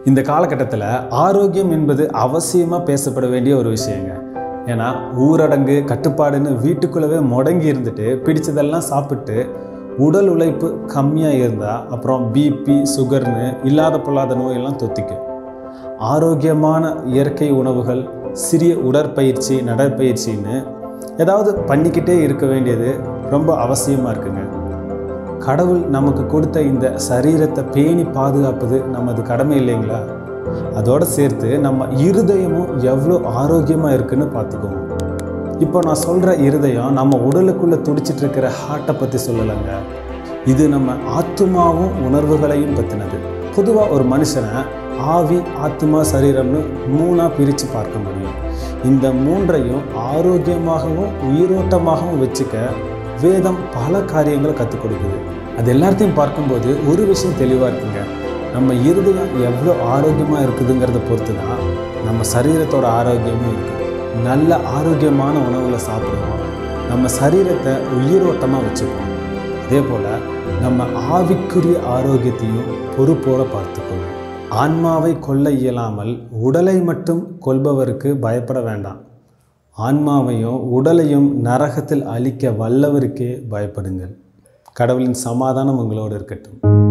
இந்த காலகட்டத்தில் ஆரோக்கியம் என்பது அவசியமாக பேசப்பட வேண்டிய ஒரு விஷயங்க ஏன்னா ஊரடங்கு கட்டுப்பாடுன்னு வீட்டுக்குள்ளவே முடங்கி இருந்துட்டு பிடிச்சதெல்லாம் சாப்பிட்டு உடல் உழைப்பு கம்மியாக இருந்தால் அப்புறம் பிபி சுகர்னு இல்லாத பொல்லாத நோயெல்லாம் தொத்திக்கும் ஆரோக்கியமான இயற்கை உணவுகள் சிறிய உடற்பயிற்சி நடைப்பயிற்சின்னு ஏதாவது பண்ணிக்கிட்டே இருக்க வேண்டியது ரொம்ப அவசியமாக இருக்குங்க கடவுள் நமக்கு கொடுத்த இந்த சரீரத்தை பேணி பாதுகாப்பது நமது கடமை இல்லைங்களா அதோடு சேர்த்து நம்ம இருதயமும் எவ்வளோ ஆரோக்கியமாக இருக்குன்னு பார்த்துக்குவோம் இப்போ நான் சொல்கிற இருதயம் நம்ம உடலுக்குள்ளே துடிச்சிட்டு இருக்கிற ஹார்ட்டை பற்றி சொல்லலைங்க இது நம்ம ஆத்மாவும் உணர்வுகளையும் பற்றினது பொதுவாக ஒரு மனுஷனை ஆவி ஆத்மா சரீரம்னு மூணாக பிரித்து பார்க்க முடியும் இந்த மூன்றையும் ஆரோக்கியமாகவும் உயிரோட்டமாகவும் வச்சுக்க வேதம் பல காரியங்களை கற்றுக் கொடுக்குது அது எல்லாத்தையும் பார்க்கும்போது ஒரு விஷயம் தெளிவாக இருக்குங்க நம்ம இருதயம் எவ்வளோ ஆரோக்கியமாக இருக்குதுங்கிறத பொறுத்து தான் நம்ம சரீரத்தோட ஆரோக்கியமும் இருக்குது நல்ல ஆரோக்கியமான உணவுகளை சாப்பிடுவோம் நம்ம சரீரத்தை உயிரோட்டமாக வச்சுப்போம் அதே போல் நம்ம ஆவிக்குரிய ஆரோக்கியத்தையும் பொறுப்போடு பார்த்துக்கொள்வோம் ஆன்மாவை கொல்ல இயலாமல் உடலை மட்டும் கொல்பவருக்கு பயப்பட வேண்டாம் ஆன்மாவையும் உடலையும் நரகத்தில் அழிக்க வல்லவருக்கே பயப்படுங்கள் கடவுளின் சமாதானம் உங்களோடு இருக்கட்டும்